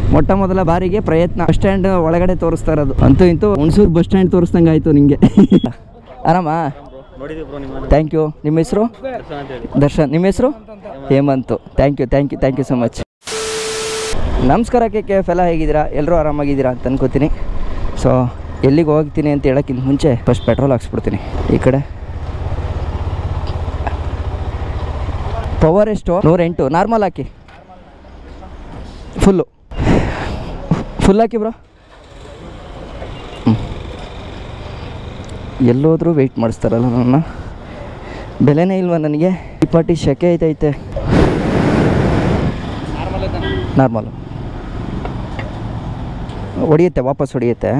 ಮೊಟ್ಟ ಮೊದಲ ಬಾರಿಗೆ ಪ್ರಯತ್ನ ಬಸ್ ಸ್ಟ್ಯಾಂಡ್ ಒಳಗಡೆ ತೋರಿಸ್ತಾ ಇರೋದು ಅಂತೂ ಇಂತೂ ಹುಣಸೂರು ಬಸ್ ಸ್ಟ್ಯಾಂಡ್ ತೋರಿಸ್ದಂಗೆ ಆಯಿತು ನಿಮಗೆ ಆರಾಮಾ ನೋಡಿದ್ವಿ ಬ್ರೋ ನಿಮ್ಮ ಥ್ಯಾಂಕ್ ಯು ನಿಮ್ಮ ಹೆಸರು ದರ್ಶನ ಅಂತ ಹೇಳಿ ದರ್ಶನ್ ನಿಮ್ಮ ಹೆಸರು Hemanth thank you thank you thank you so much ನಮಸ್ಕಾರ ಕೆ ಕೆ ಎಫ್ ಎಲ್ಲ ಹೇಗಿದ್ದೀರಾ ಎಲ್ಲರೂ ಆರಾಮಾಗಿದ್ದೀರಾ ಅಂತ ಅನ್ಕೋತೀನಿ ಸೊ ಎಲ್ಲಿಗೆ ಹೋಗ್ತೀನಿ ಅಂತ ಹೇಳೋಕ್ಕಿಂತ ಮುಂಚೆ ಫಸ್ಟ್ ಪೆಟ್ರೋಲ್ ಹಾಕ್ಸ್ಬಿಡ್ತೀನಿ ಈ ಕಡೆ ಪವರ್ ಎಷ್ಟು ನೂರೆಂಟು ನಾರ್ಮಲ್ ಹಾಕಿ ಫುಲ್ಲು ಫುಲ್ ಹಾಕಿ ಬ್ರೋ ಎಲ್ಲೋದ್ರೂ ವೆಯ್ಟ್ ಮಾಡಿಸ್ತಾರಲ್ಲ ನನ್ನ ಬೆಲೆನೇ ಇಲ್ವಾ ನನಗೆ ಈ ಪಾಟಿ ಶೆಕೆ ಐತೈತೆ ನಾರ್ಮಲು ಹೊಡಿಯುತ್ತೆ ವಾಪಸ್ ಹೊಡಿಯುತ್ತೆ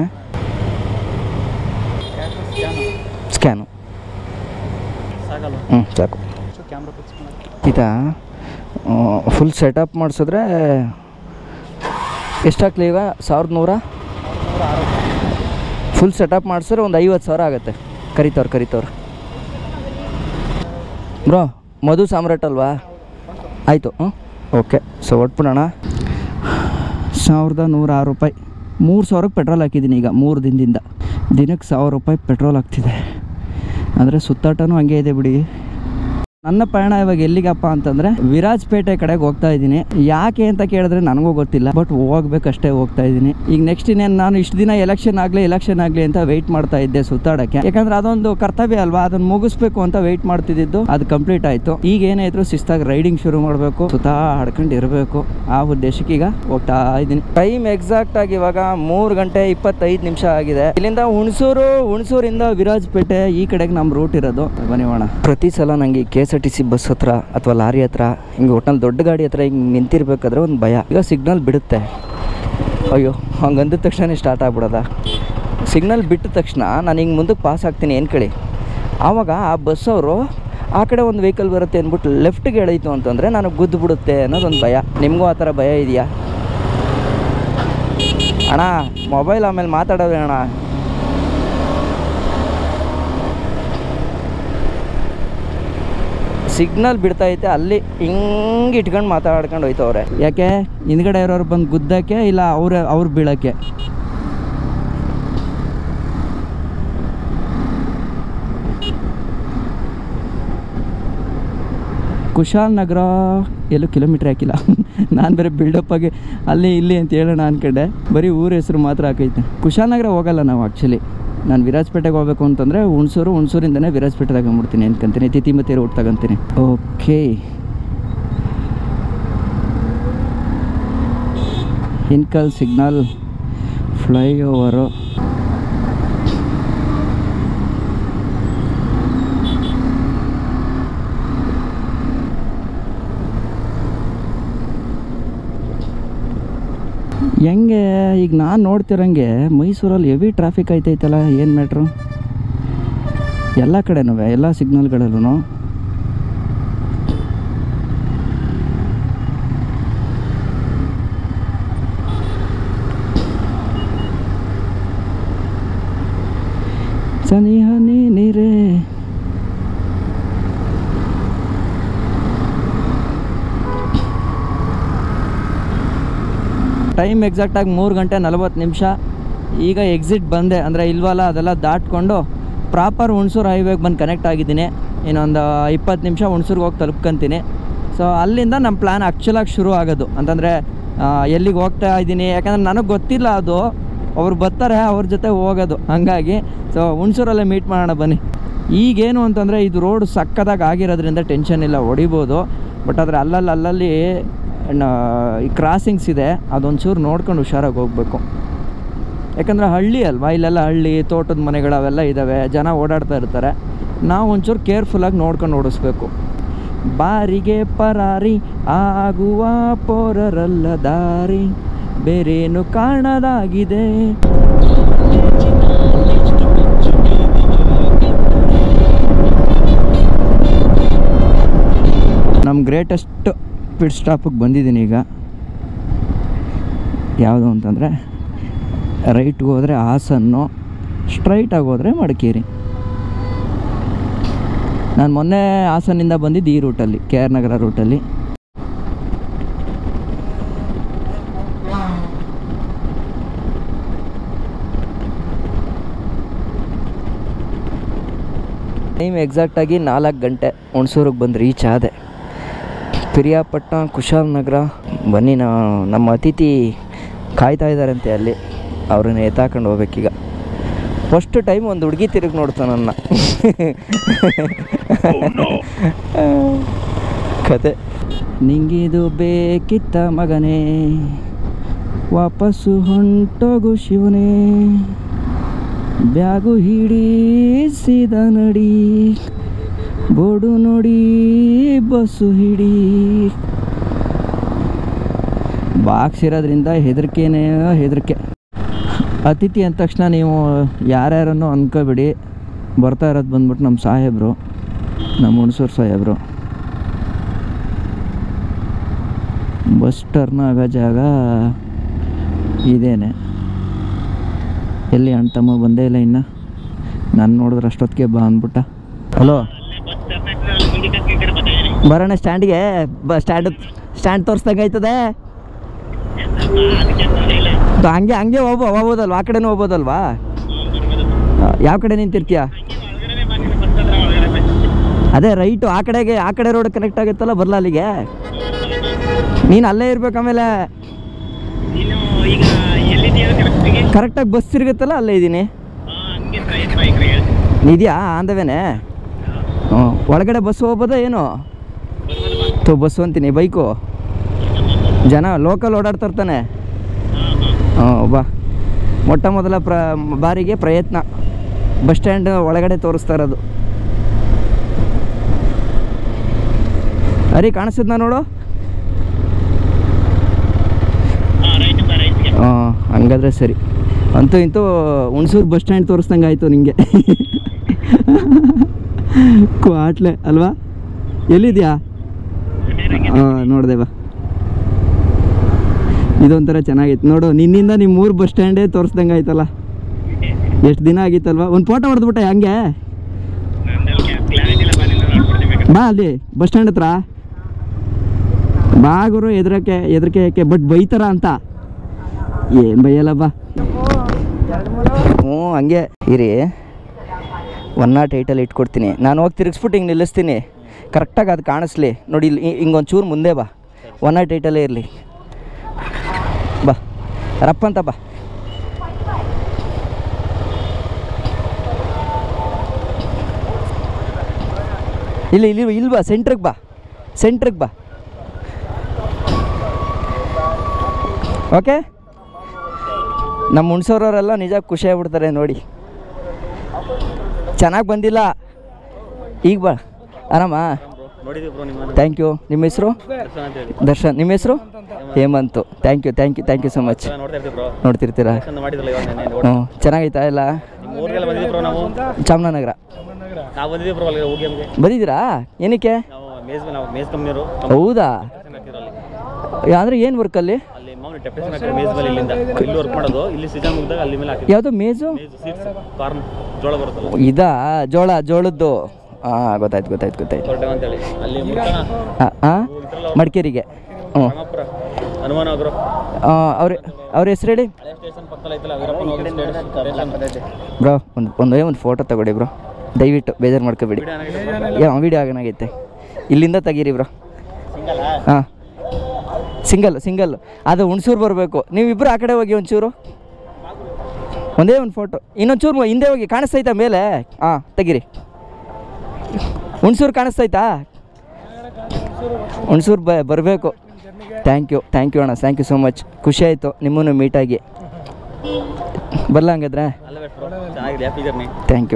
ಸ್ಕ್ಯಾನು ಸಾಕಲ್ಲ ಹ್ಞೂ ಸಾಕು ಕ್ಯಾಮ್ರಾ ಫಿಕ್ಸ್ ಮಾಡಿ ಇದಾ ಫುಲ್ ಸೆಟಪ್ ಮಾಡಿಸಿದ್ರೆ ಎಷ್ಟಾಗ್ಲಿ ಈಗ ಸಾವಿರದ ನೂರ ಫುಲ್ ಸೆಟಪ್ ಮಾಡಿಸಿದ್ರೆ ಒಂದು ಐವತ್ತು ಸಾವಿರ ಆಗುತ್ತೆ ಕರಿತವ್ರು ಕರಿತವ್ರು ಬ್ರೋ ಮಧು ಸಾಮ್ರಾಟ್ ಅಲ್ವಾ ಆಯಿತು ಹ್ಞೂ ಓಕೆ ಸೊ ಹೊಟ್ಬಿಡೋಣ ಸಾವಿರದ ನೂರ ಆರು ರೂಪಾಯಿ ಮೂರು ಸಾವಿರಕ್ಕೆ ಪೆಟ್ರೋಲ್ ಹಾಕಿದ್ದೀನಿ ಈಗ ಮೂರು ದಿನದಿಂದ ದಿನಕ್ಕೆ ಸಾವಿರ ರೂಪಾಯಿ ಪೆಟ್ರೋಲ್ ಆಗ್ತಿದೆ ಅಂದರೆ ಸುತ್ತಾಟನೂ ಹಂಗೆ ಇದೆ ಬಿಡಿ ನನ್ನ ಪಯಣ ಇವಾಗ ಎಲ್ಲಿಗಪ್ಪ ಅಂತಂದ್ರೆ ವಿರಾಜ್ಪೇಟೆ ಕಡೆಗೆ ಹೋಗ್ತಾ ಇದ್ದೀನಿ ಯಾಕೆ ಅಂತ ಕೇಳಿದ್ರೆ ನನಗೂ ಗೊತ್ತಿಲ್ಲ ಬಟ್ ಹೋಗ್ಬೇಕಷ್ಟೇ ಹೋಗ್ತಾ ಇದ್ದೀನಿ ಈಗ ನೆಕ್ಸ್ಟ್ ಇನ್ನೇನು ನಾನು ಇಷ್ಟು ದಿನ ಎಲೆಕ್ಷನ್ ಆಗಲಿ ಎಲೆಕ್ಷನ್ ಆಗಲಿ ಅಂತ ವೆಯ್ಟ್ ಮಾಡ್ತಾ ಇದ್ದೆ ಸುತ್ತಾಡಕ್ಕೆ ಯಾಕಂದ್ರೆ ಅದೊಂದು ಕರ್ತವ್ಯ ಅಲ್ವಾ ಅದನ್ನ ಮುಗಿಸ್ಬೇಕು ಅಂತ ವೆಯ್ಟ್ ಮಾಡ್ತಿದ್ದು ಅದು ಕಂಪ್ಲೀಟ್ ಆಯ್ತು ಈಗ ಏನಾಯ್ತು ಶಿಸ್ತಾಗಿ ರೈಡಿಂಗ್ ಶುರು ಮಾಡಬೇಕು ಸುತ್ತಾ ಹಾಡ್ಕೊಂಡು ಇರಬೇಕು ಆ ಉದ್ದೇಶಕ್ಕೆ ಈಗ ಹೋಗ್ತಾ ಇದ್ದೀನಿ ಟೈಮ್ ಎಕ್ಸಾಕ್ಟ್ ಆಗಿ ಇವಾಗ ಮೂರು ಗಂಟೆ ಇಪ್ಪತ್ತೈದು ನಿಮಿಷ ಆಗಿದೆ ಇಲ್ಲಿಂದ ಹುಣಸೂರು ಹುಣಸೂರಿಂದ ವಿರಾಜ್ಪೇಟೆ ಈ ಕಡೆಗೆ ನಮ್ಮ ರೂಟ್ ಇರೋದು ಬನ್ನಿ ಹೋಣ ಪ್ರತಿ ಸಲ ನನಗೆ K S R T C bus ಹತ್ರ ಅಥವಾ ಲಾರಿ ಹತ್ರ ಹಿಂಗೆ ಒಟ್ನಲ್ಲಿ ದೊಡ್ಡ ಗಾಡಿ ಹತ್ರ ಹಿಂಗೆ ನಿಂತಿರ್ಬೇಕಾದ್ರೆ ಒಂದು ಭಯ ಈಗ ಸಿಗ್ನಲ್ ಬಿಡುತ್ತೆ ಅಯ್ಯೋ ಹಂಗೆ ಅಂದಿದ ತಕ್ಷಣ ಸ್ಟಾರ್ಟ್ ಆಗ್ಬಿಡೋದ ಸಿಗ್ನಲ್ ಬಿಟ್ಟ ತಕ್ಷಣ ನಾನು ಹಿಂಗೆ ಮುಂದಕ್ಕೆ ಪಾಸ್ ಆಗ್ತೀನಿ ಏನು ಕೇಳಿ ಆವಾಗ ಆ ಬಸ್ ಅವರು ಆ ಕಡೆ ಒಂದು ವೆಹಿಕಲ್ ಬರುತ್ತೆ ಅಂದ್ಬಿಟ್ಟು ಲೆಫ್ಟ್ಗೆ ಎಳೀತು ಅಂತಂದರೆ ನನಗೆ ಗುದ್ದು ಬಿಡುತ್ತೆ ಅನ್ನೋದೊಂದು ಭಯ ನಿಮಗೂ ಆ ಥರ ಭಯ ಇದೆಯಾ ಅಣ್ಣ ಮೊಬೈಲ್ ಆಮೇಲೆ ಮಾತಾಡೋದು ಅಣ್ಣ ಸಿಗ್ನಲ್ ಬಿಡ್ತೈತೆ ಅಲ್ಲಿ ಹಿಂಗೆ ಇಟ್ಕೊಂಡು ಮಾತಾಡ್ಕೊಂಡು ಹೋಯ್ತವ್ರೆ ಯಾಕೆ ಹಿಂದ್ಗಡೆ ಇರೋರು ಬಂದು ಗುದ್ದಕ್ಕೆ ಇಲ್ಲ ಅವ್ರ ಅವ್ರು ಬೀಳಕ್ಕೆ ಕುಶಾಲ್ ನಗರ ಎಲ್ಲೂ ಕಿಲೋಮೀಟ್ರ್ ಹಾಕಿಲ್ಲ ನಾನು ಬೇರೆ ಬಿಲ್ಡಪ್ ಆಗಿ ಅಲ್ಲಿ ಇಲ್ಲಿ ಅಂತ ಹೇಳೋಣ ಅನ್ಕೊಂಡೆ ಬರೀ ಊರ ಹೆಸರು ಮಾತ್ರ ಹಾಕೈತೆ ಕುಶಾಲ್ ನಗರ ಹೋಗಲ್ಲ ನಾವು ಆ್ಯಕ್ಚುಲಿ ನಾನು ವಿರಾಜ್ಪೇಟೆಗೆ ಹೋಗ್ಬೇಕು ಅಂತಂದರೆ ಹುಣಸೂರು ಹುಣಸೂರಿಂದನೇ ವಿರಾಜ್ಪೇಟೆ ತಗೊಂಬಿಡ್ತೀನಿ ಅನ್ಕೊಂತೀನಿ ತಿತಿಮತಿ ರೂಟ್ ತಗೊಂತೀನಿ okay Hinkal signal flyover ಹೆಂಗೆ ಈಗ ನಾನು ನೋಡ್ತಿರಂಗೆ ಮೈಸೂರಲ್ಲಿ ಹೆವಿ ಟ್ರಾಫಿಕ್ ಐತೈತಲ್ಲ ಏನು ಮ್ಯಾಟ್ರು ಎಲ್ಲ ಕಡೆನೂ ಎಲ್ಲ ಸಿಗ್ನಲ್ಗಳಲ್ಲೂ ಸನಿಹ ನೀರೇ ಟೈಮ್ ಎಕ್ಸಾಕ್ಟಾಗಿ ಮೂರು ಗಂಟೆ ನಲವತ್ತು ನಿಮಿಷ ಈಗ ಎಕ್ಸಿಟ್ ಬಂದೆ ಅಂದರೆ ಇಲ್ವಲ್ಲ ಅದೆಲ್ಲ ದಾಟ್ಕೊಂಡು ಪ್ರಾಪರ್ ಹುಣಸೂರು ಹೈವೇಗೆ ಬಂದು ಕನೆಕ್ಟ್ ಆಗಿದ್ದೀನಿ ಇನ್ನೊಂದು ಇಪ್ಪತ್ತು ನಿಮಿಷ ಹುಣಸೂರಿಗೆ ಹೋಗಿ ತಲುಪ್ಕೊಂತೀನಿ ಸೊ ಅಲ್ಲಿಂದ ನಮ್ಮ ಪ್ಲ್ಯಾನ್ ಆ್ಯಕ್ಚುಲಾಗಿ ಶುರು ಆಗೋದು ಅಂತಂದರೆ ಎಲ್ಲಿಗೆ ಹೋಗ್ತಾ ಇದ್ದೀನಿ ಯಾಕಂದ್ರೆ ನನಗೆ ಗೊತ್ತಿಲ್ಲ ಅದು ಅವ್ರು ಬರ್ತಾರೆ ಅವ್ರ ಜೊತೆ ಹೋಗೋದು ಹಾಗಾಗಿ ಸೊ ಹುಣಸೂರಲ್ಲೇ ಮೀಟ್ ಮಾಡೋಣ ಬನ್ನಿ ಈಗೇನು ಅಂತಂದರೆ ಇದು ರೋಡ್ ಸಕ್ಕದಾಗಿ ಆಗಿರೋದ್ರಿಂದ ಟೆನ್ಷನ್ ಇಲ್ಲ ಹೊಡಿಬೋದು ಬಟ್ ಆದರೆ ಅಲ್ಲಲ್ಲಿ ಅಲ್ಲಲ್ಲಿ ನ- ಈ ಕ್ರಾಸಿಂಗ್ಸ್ ಇದೆ ಅದೊಂಚೂರು ನೋಡ್ಕೊಂಡು ಹುಷಾರಾಗಿ ಹೋಗಬೇಕು ಯಾಕಂದರೆ ಹಳ್ಳಿ ಅಲ್ವಾ ಇಲ್ಲೆಲ್ಲ ಹಳ್ಳಿ ತೋಟದ ಮನೆಗಳು ಅವೆಲ್ಲ ಇದ್ದಾವೆ ಜನ ಓಡಾಡ್ತಾ ಇರ್ತಾರೆ ನಾವು ಒಂಚೂರು ಕೇರ್ಫುಲ್ಲಾಗಿ ನೋಡ್ಕೊಂಡು ಓಡಿಸ್ಬೇಕು ಬಾರಿಗೆ ಪರಾರಿ ಆಗುವ ಪೋರರಲ್ಲ ದಾರಿ ಬೇರೇನು ಕಾಣದಾಗಿದೆ ನಮ್ಮ ಗ್ರೇಟೆಸ್ಟ್ ಪಿಟ್ ಸ್ಟಾಪಿಗೆ ಬಂದಿದ್ದೀನಿ ಈಗ ಯಾವುದು ಅಂತಂದರೆ ರೈಟ್ಗೆ ಹೋದರೆ ಹಾಸನ್ನು ಸ್ಟ್ರೈಟಾಗಿ ಹೋದರೆ ಮಡಿಕೇರಿ ನಾನು ಮೊನ್ನೆ ಹಾಸನಿಂದ ಬಂದಿದ್ದು ಈ ರೂಟಲ್ಲಿ ಕೆ ಆರ್ ನಗರ ರೂಟಲ್ಲಿ ಟೈಮ್ ಎಕ್ಸಾಕ್ಟಾಗಿ ನಾಲ್ಕು ಗಂಟೆ ಹುಣಸೂರಿಗೆ ಬಂದು ರೀಚ್ ಆದೆ ಪಿರಿಯಾಪಟ್ಟಣ ಕುಶಾಲನಗರ ಬನ್ನಿ ನಾ ನಮ್ಮ ಅತಿಥಿ ಕಾಯ್ತಾ ಇದ್ದಾರಂತೆ ಅಲ್ಲಿ ಅವ್ರನ್ನ ಎತ್ತಾಕೊಂಡು ಹೋಗ್ಬೇಕೀಗ ಫಸ್ಟ್ ಟೈಮ್ ಒಂದು ಹುಡುಗಿ ತಿರುಗಿ ನೋಡ್ತಾ ನನ್ನ ಕತೆ ನಿಂಗಿದು ಬೇಕಿತ್ತ ಮಗನೇ ವಾಪಸ್ಸು ಹೊಂಟೋಗು ಶಿವನೇ ಬ್ಯಾಗು ಹಿಡಿಸಿದ ನಡಿ ಬೋರ್ಡು ನೋಡಿ ಬಸ್ಸು ಹಿಡಿ ಬಾಕ್ಸ್ ಇರೋದ್ರಿಂದ ಹೆದರಿಕೆನೇ ಹೆದರಿಕೆ ಅತಿಥಿ ಅಂದ ತಕ್ಷಣ ನೀವು ಯಾರ್ಯಾರನ್ನು ಅನ್ಕೋಬೇಡಿ ಬರ್ತಾ ಇರೋದು ಬಂದ್ಬಿಟ್ಟು ನಮ್ಮ ಸಾಹೇಬರು ನಮ್ಮ ಹುಣಸೂರು ಸಾಹೇಬರು ಬಸ್ ಟರ್ನ್ ಆಗೋ ಜಾಗ ಇದೇನೆ ಎಲ್ಲಿ ಅಣ್ಣ ತಮ್ಮ ಬಂದೇ ಇಲ್ಲ ಇನ್ನು ನಾನು ನೋಡಿದ್ರೆ ಅಷ್ಟೊತ್ತಿಗೆ ಬಾ ಅಂದ್ಬಿಟ್ಟ ಹಲೋ ಬರೋಣ ಸ್ಟ್ಯಾಂಡಿಗೆ ಬ ಸ್ಟ್ಯಾಂಡ್ ಸ್ಟ್ಯಾಂಡ್ ತೋರಿಸ್ದಂಗೆ ಆಯ್ತದೆ ಅದು ಹಂಗೆ ಹಂಗೆ ಹೋಗ್ಬೋ ಹೋಗ್ಬೋದಲ್ವಾ ಆ ಕಡೆನೂ ಹೋಗ್ಬೋದಲ್ವಾ ಯಾವ ಕಡೆ ನಿಂತಿರ್ತೀಯ ಅದೇ ರೈಟು ಆ ಕಡೆಗೆ ಆ ಕಡೆ ರೋಡ್ ಕನೆಕ್ಟ್ ಆಗುತ್ತಲ್ಲ ಬರಲ್ಲ ಅಲ್ಲಿಗೆ ನೀನು ಅಲ್ಲೇ ಇರ್ಬೇಕು ಆಮೇಲೆ ನೀನು ಈಗ ಎಲ್ಲಿದೆಯಾ ಕರೆಕ್ಟಾಗಿ ಕರೆಕ್ಟಾಗಿ ಬಸ್ ತಿರುಗುತ್ತಲ್ಲ ಅಲ್ಲೇ ಇದ್ದೀನಿ ಹಂಗೆ ಪ್ರಯತ್ನ ಬೈಕ್ರೆ ಇದೆಯಾ ಆಂದವೇನೆ ಹ್ಞೂ ಒಳಗಡೆ ಬಸ್ ಹೋಗ್ಬೋದಾ ಏನು ತೋ ಬಸ್ಸು ಅಂತೀನಿ ಬೈಕು ಜನ ಲೋಕಲ್ ಓಡಾಡ್ತಿರ್ತಾನೆ ಹ್ಞೂ ಬಾ ಮೊಟ್ಟ ಮೊದಲ ಪ್ರ ಬಾರಿಗೆ ಪ್ರಯತ್ನ ಬಸ್ ಸ್ಟ್ಯಾಂಡ್ ಒಳಗಡೆ ತೋರಿಸ್ತಾ ಇರೋದು ಅರಿ ಕಾಣಿಸಿದ್ನಾ ನೋಡು ಹಾಂ ರೈಟ್ ಬಾ ರೈಟ್ಗೆ ಹಾಂ ಹಂಗಾದ್ರೆ ಸರಿ ಅಂತೂ ಇಂತೂ ಹುಣಸೂರು ಬಸ್ ಸ್ಟ್ಯಾಂಡ್ ತೋರಿಸ್ದಂಗೆ ಆಯಿತು ನಿಮಗೆ ಕ್ವಾಟ್ಲೆ ಅಲ್ವಾ ಎಲ್ಲಿದ್ಯಾ ಹಾಂ ನೋಡಿದೆ ಬಾ ಇದೊಂಥರ ಚೆನ್ನಾಗಿತ್ತು ನೋಡು ನಿನ್ನಿಂದ ನಿಮ್ಮ ಊರು ಬಸ್ ಸ್ಟ್ಯಾಂಡೇ ತೋರಿಸ್ದಂಗೆ ಆಯ್ತಲ್ಲ ಎಷ್ಟು ದಿನ ಆಗಿತ್ತಲ್ವಾ ಒಂದು ಫೋಟೋ ಹೊಡೆದ್ಬಿಟ್ಟೆ ಹಂಗೆ ನಂದಲ್ಲಿ ಕ್ಲಾರಿಟಿ ಇಲ್ಲ ಬಾ ನಿನ್ನ ನೋಡ್ಬಿಡ್ತೀನಿ ಬಾ ಅಲ್ಲಿ ಬಸ್ ಸ್ಟ್ಯಾಂಡ್ ಹತ್ರ ಬಾ ಗುರು ಎದ್ರಕ್ಕೆ ಎದ್ರಕೆ ಯಾಕೆ ಬಟ್ ಬೈತಾರ ಅಂತ ಏನು ಬೈಯಲ್ಲ ಬಾ ಹ್ಞೂ ಹಂಗೆ ಇರಿ ಒನ್ ನಾಟ್ ಏಯ್ಟಲ್ಲಿ ಇಟ್ಕೊಡ್ತೀನಿ ನಾನು ಹೋಗಿ ತಿರುಗಿಸ್ಬಿಟ್ಟು ಹಿಂಗೆ ನಿಲ್ಲಿಸ್ತೀನಿ ಕರೆಕ್ಟಾಗಿ ಅದು ಕಾಣಿಸ್ಲಿ ನೋಡಿ ಇಲ್ಲಿ ಹಿಂಗೊಂದು ಚೂರು ಮುಂದೆ ಬಾ ಒನ್ ನಾಟ್ ಏಯ್ಟಲ್ಲೇ ಇರಲಿ ಬಾ ರಪ್ಪಂತ ಬಾ ಇಲ್ಲಿ ಇಲ್ಲಿ ಇಲ್ಲಿ ಬಾ ಸೆಂಟ್ರಿಗೆ ಬಾ ಸೆಂಟ್ರಿಗೆ ಬಾ ಓಕೆ ನಮ್ಮ ಹುಣ್ಸೋರವರೆಲ್ಲ ನಿಜ ಖುಷಿ ಆಗ್ಬಿಡ್ತಾರೆ ನೋಡಿ ಚೆನ್ನಾಗಿ ಬಂದಿಲ್ಲ ಈಗ ಬಾ ಆರಾಮಾ ನೋಡಿದ್ದೀವಿ ಬ್ರೋ ನಿಮ್ಮನ್ನ ಥ್ಯಾಂಕ್ ಯು ನಿಮ್ಮ ಹೆಸರು ದರ್ಶನ ಅಂತ ಹೇಳಿ ದರ್ಶನ್ ನಿಮ್ಮ ಹೆಸರು Hemanth thank you thank you thank you so much ಎಲ್ಲ ನೋಡ್ತಾ ಇರ್ತೀವಿ ಬ್ರೋ ನೋಡ್ತಿರ್ತೀರಾ ದರ್ಶನ ಮಾಡಿದ್ರಲ್ಲ ಇವಾಗ ನೆನ್ನೆ ಹ್ಞೂ ಚೆನ್ನಾಗೈತಾ ಎಲ್ಲ ನಿಮ್ಮ ಊರಿಗೆಲ್ಲ ಬಂದಿದ್ದೀವಿ ಬ್ರೋ ನಾವು ಚಾಮರಾಜನಗರ ನಾವು ಬಂದಿದ್ದೀವಿ ಬ್ರೋ ಅಲ್ಲಿ ಹೋಗಿ ನಮಗೆ ಬಂದಿದ್ದೀರಾ ಏನಕ್ಕೆ ನಾವು ಮೇಸ್ ನಾವು ಮೇಸ್ ಕಂಪ್ನಿಯವರು ಹೌದಾ ಅಲ್ಲಿ ಅಂದರೆ ಏನು ವರ್ಕಲ್ಲಿ ಅಲ್ಲಿ ಮಾಮೂಲಿ ಡೆಪ್ರೇಷನ್ ಹಾಕಿದ್ರೆ ಮೇಸ್ ಮೇಲೆ ಇಲ್ಲಿಂದ ಇಲ್ಲಿ ವರ್ಕ್ ಮಾಡೋದು ಇಲ್ಲಿ ಸೀಸನ್ ಮುಗಿದಾಗ ಅಲ್ಲಿ ಮೇಲೆ ಹಾಕಿದ್ವಿ ಯಾವುದು ಮೇಜು ಮೇಸ್ ಸೀಟ್ಸ್ ಕಾರ್ನ್ ಜೋಳ ಬರುತ್ತಲ್ಲ ಇದಾ ಜೋಳ ಜೋಳದ್ದು ಹಾಂ ಗೊತ್ತಾಯ್ತು ಗೊತ್ತಾಯ್ತು ಗೊತ್ತಾಯ್ತು ಹೊರಟೆ ಅಂತೇಳಿ ಅಲ್ಲಿ ಮುಟ್ಟಣ ಹಾಂ ಮಡಿಕೇರಿಗೆ ಹ್ಞೂ ರಂಗಪುರ ಹನುಮಾನ ಆಗ್ರೋ ಅವ್ರ ಅವ್ರ ಹೆಸ್ರು ಹೇಳಿ ಹಳೆ ಸ್ಟೇಷನ್ ಪಕ್ಕದಲ್ಲಿ ಐತಲ್ಲ ವೀರಪ್ಪನ ಸ್ಟೇಷನ್ ಬ್ರೋ ಒಂದು ಒಂದೇ ಒಂದು ಫೋಟೋ ತಗೊಳ್ಳಿ ಬ್ರೋ ದಯವಿಟ್ಟು ಬೇಜಾರು ಮಾಡ್ಕೋಬೇಡಿ ಯಾವ ವೀಡಿಯೋ ಆಗನಾಗೈತೆ ಇಲ್ಲಿಂದ ತೆಗೀರಿ ಬ್ರೋ ಸಿಂಗಲ್ಲ ಹಾಂ ಸಿಂಗಲ್ ಸಿಂಗಲ್ ಅದು ಹುಣಸೂರು ಬರಬೇಕು ನೀವಿಬ್ಬರು ಆ ಕಡೆ ಹೋಗಿ ಒಂಚೂರು ಒಂದೇ ಒಂದು ಫೋಟೋ ಇನ್ನೊಂಚೂರು ಹಿಂದೆ ಹೋಗಿ ಕಾಣಿಸ್ತೈತಾ ಮೇಲೆ ಹಾಂ ತೆಗೀರಿ ಹುಣಸೂರು ಕಾಣಿಸ್ತೈತಾ ಹುಣಸೂರು ಬ ಬರಬೇಕು ಥ್ಯಾಂಕ್ ಯು ಥ್ಯಾಂಕ್ ಯು ಅಣ್ಣ ಥ್ಯಾಂಕ್ ಯು ಸೋ ಮಚ್ ಖುಷಿ ಆಯಿತು ನಿಮ್ಮನ್ನು ಮೀಟಾಗಿ ಬರಲ್ಲ ಹಂಗಾದ್ರೆ ಅಲ್ಲ ಬ್ರೋ ಚೆನ್ನಾಗಿದೆ ಹ್ಯಾಪಿ ಜರ್ನಿ ಥ್ಯಾಂಕ್ ಯು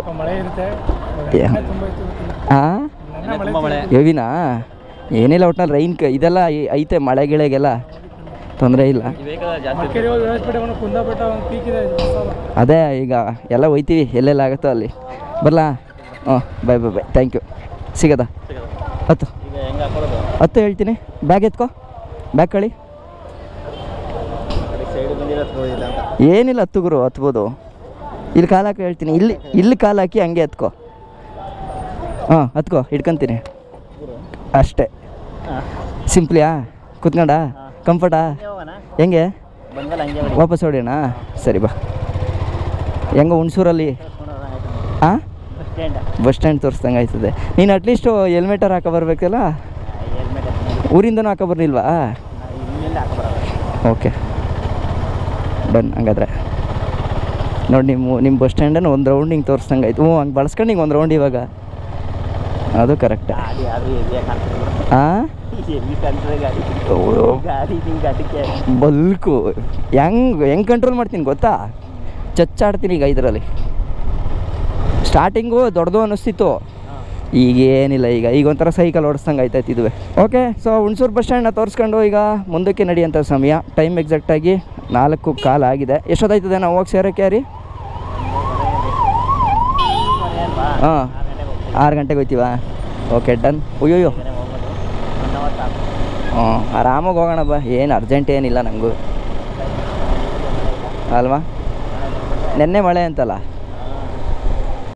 ಹಾಂ ತುಂಬ ಮಳೆ ಹೆವಿನಾ ಏನಿಲ್ಲ ಒಟ್ನಲ್ಲಿ ರೈನ್ ಕ ಇದೆಲ್ಲ ಐ- ಐತೆ ಮಳೆ ಗಿಳೆಗೆಲ್ಲ ತೊಂದರೆ ಇಲ್ಲ ಈ ವೆಹಿಕಲ್ ಜಾಸ್ತಿ ಇರ್ತದೆ. ಅದೇ ಈಗ ಎಲ್ಲ ಹೋಯ್ತೀವಿ ಎಲ್ಲೆಲ್ಲ ಆಗುತ್ತೋ ಅಲ್ಲಿ ಬರಲಾ ಹ್ಞೂ ಬಾಯ್ ಬಾಯ್ ಬಾಯ್ ಥ್ಯಾಂಕ್ ಯು ಸಿಗದಾ ಸಿಗಲ್ಲ. ಹತ್ತು ಈಗ ಹೆಂಗೆ ಹಾಕೊಳ್ಳೋದು ಹತ್ತು ಹೇಳ್ತೀನಿ ಬ್ಯಾಗ್ ಎತ್ಕೋ ಬ್ಯಾಗ್ ಕಳಿ ಸೈಡ್ ಬಂದಿರೋದು ಇಲ್ಲ ಅಂತ ಏನಿಲ್ಲ ಹತ್ತು ಗುರು ಹತ್ಬೋದು ಇಲ್ಲಿ ಕಾಲು ಹಾಕಿ ಹೇಳ್ತೀನಿ ಇಲ್ಲಿ ಇಲ್ಲಿ ಕಾಲು ಹಾಕಿ ಹಂಗೆ ಹತ್ಕೋ ಹಾಂ ಹತ್ಕೋ ಹಿಡ್ಕೊಂತೀನಿ ಅಷ್ಟೇ ಸಿಂಪ್ಲಿಯಾ ಕುತ್ಕೊಂಡ ಕಂಫರ್ಟಾ ಹೆಂಗೆ ಬಂದ್ಮೇಲೆ ಹಂಗೆ ವಾಪಸ್ ಹೊಡಿಯೋಣ ಸರಿ ಬಾ ಹೆಂಗೋ ಹುಣಸೂರಲ್ಲಿ ಹಾಂ ಸ್ಟ್ಯಾಂಡ್ ಬಸ್ ಸ್ಟ್ಯಾಂಡ್ ತೋರಿಸ್ದಂಗೆ ಆಯ್ತದೆ ನೀನು ಅಟ್ಲೀಸ್ಟು ಹೆಲ್ಮೆಟರ್ ಹಾಕೋ ಬರಬೇಕಲ್ಲ ಹೆಲ್ಮೆಟ್ ಊರಿಂದನೂ ಹಾಕೋ ಬರ್ಲಿಲ್ವಾ ಇಲ್ಲಿಂದ ಹಾಕಬಾರದು ಓಕೆ ಡನ್ ಹಂಗಾದ್ರೆ ನೋಡಿ ನಿಮ್ಮ ನಿಮ್ಮ ಬಸ್ ಸ್ಟ್ಯಾಂಡನ್ನು ಒಂದು ರೌಂಡ್ ಹಿಂಗೆ ತೋರಿಸ್ದಂಗೆ ಆಯ್ತು ಹ್ಞೂ ಹಂಗೆ ಬಳಸ್ಕೊಂಡು ಹಿಂಗೆ ಒಂದು ರೌಂಡ್ ಇವಾಗ ಅದು ಕರೆಕ್ಟ್ ಗಾಡಿ ಅದು ಹೆವಿ ಕಾಣ್ತದೆ ಹಾಂ ಹೆವಿ ಕಾಣ್ತದೆ ಗಾಡಿ ಗಾಡಿ ಹಿಂಗೆ ಅದಕ್ಕೆ ಬಲ್ಕು ಹೆಂಗೆ ಹೆಂಗೆ ಕಂಟ್ರೋಲ್ ಮಾಡ್ತೀನಿ ಗೊತ್ತಾ ಚಚ್ಚಾಡ್ತೀನಿ ಈಗ ಇದರಲ್ಲಿ ಸ್ಟಾರ್ಟಿಂಗು ದೊಡ್ಡದು ಅನ್ನಿಸ್ತಿತ್ತು ಈಗ ಏನಿಲ್ಲ ಈಗ ಈಗ ಒಂಥರ ಸೈಕಲ್ ಓಡಿಸ್ದಂಗೆ ಆಯ್ತಾಯ್ತು ಇದುವೆ ಓಕೆ ಸೊ ಹುಣಸೂರು ಬಸ್ ಸ್ಟ್ಯಾಂಡ್ನ ತೋರಿಸ್ಕೊಂಡು ಈಗ ಮುಂದಕ್ಕೆ ನಡೆಯೋಂಥ ಸಮಯ ಟೈಮ್ ಎಕ್ಸಾಕ್ಟಾಗಿ ನಾಲ್ಕು ಕಾಲು ಆಗಿದೆ ಎಷ್ಟೊತ್ತಾಯ್ತದೆ ನಾವು ಹೋಗಿ ಸೇರೋಕ್ಕೆ ರೀ ಹಾಂ ಆರು ಗಂಟೆಗೆ ಹೋಗ್ತೀವಾ ಓಕೆ ಡನ್ ಅಯ್ಯೋಯ್ಯೋ ಹ್ಞೂ ಆರಾಮಾಗಿ ಹೋಗೋಣ ಬಾ ಏನು ಅರ್ಜೆಂಟ್ ಏನಿಲ್ಲ ನನಗೂ ಅಲ್ವಾ ನೆನ್ನೆ ಮಳೆ ಅಂತಲ್ಲ